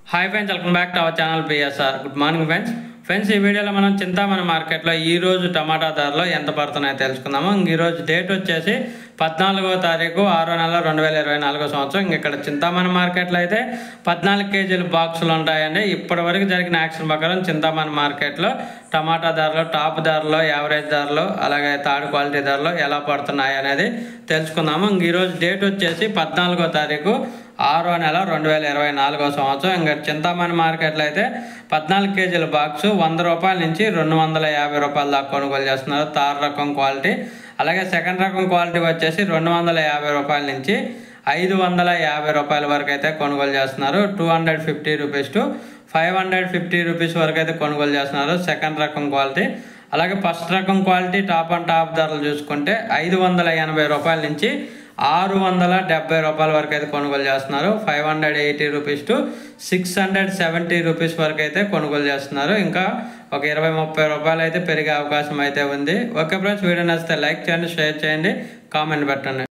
hi friends welcome back to our channel P S R good morning friends friends ఈ వీడియోలో మనం చింతామణి మార్కెట్లో ఈ రోజు టమాటా ధరలు ఎంత పడుతున్నాయో తెలుసుకుందాము ఇంక ఈ రోజు డేట్ వచ్చేసి పద్నాలుగో తారీఖు ఆరో నెల రెండు వేల ఇరవై నాలుగో సంవత్సరం ఇంక ఇక్కడ చింతామణి మార్కెట్లో అయితే పద్నాలుగు కేజీల బాక్సులు ఉంటాయండి ఇప్పటి వరకు జరిగిన యాక్షన్ ప్రకారం చింతామణి మార్కెట్లో టమాటా ధరలు టాప్ ధరలు యావరేజ్ ధరలు అలాగే థర్డ్ క్వాలిటీ ధరలు ఎలా పడుతున్నాయి అనేది తెలుసుకుందాము ఇంక ఈరోజు డేట్ వచ్చేసి పద్నాలుగో తారీఖు ఆరో నెల రెండు వేల ఇరవై నాలుగో సంవత్సరం ఇంకా చింతామణి మార్కెట్లో అయితే పద్నాలుగు కేజీల బాక్సు వంద రూపాయల నుంచి రెండు వందల యాభై రూపాయల దాకా కొనుగోలు చేస్తున్నారు తార్ రకం క్వాలిటీ అలాగే సెకండ్ రకం క్వాలిటీ వచ్చేసి రెండు వందల యాభై రూపాయల నుంచి ఐదు వందల యాభై రూపాయల వరకు అయితే కొనుగోలు చేస్తున్నారు two hundred fifty rupees to five hundred fifty rupees వరకు అయితే కొనుగోలు చేస్తున్నారు సెకండ్ రకం క్వాలిటీ అలాగే ఫస్ట్ రకం క్వాలిటీ టాప్ అండ్ టాప్ ధరలు చూసుకుంటే ఐదు వందల ఎనభై రూపాయల నుంచి ఆరు వందల డెబ్బై రూపాయల వరకు అయితే కొనుగోలు చేస్తున్నారు five hundred eighty rupees to six hundred seventy rupees వరకు అయితే కొనుగోలు చేస్తున్నారు ఇంకా ఒక ఇరవై ముప్పై రూపాయలు అయితే పెరిగే అవకాశం అయితే ఉంది ఓకే ఫ్రెండ్స్ వీడియో నచ్చితే లైక్ చేయండి షేర్ చేయండి కామెంట్ పెట్టండి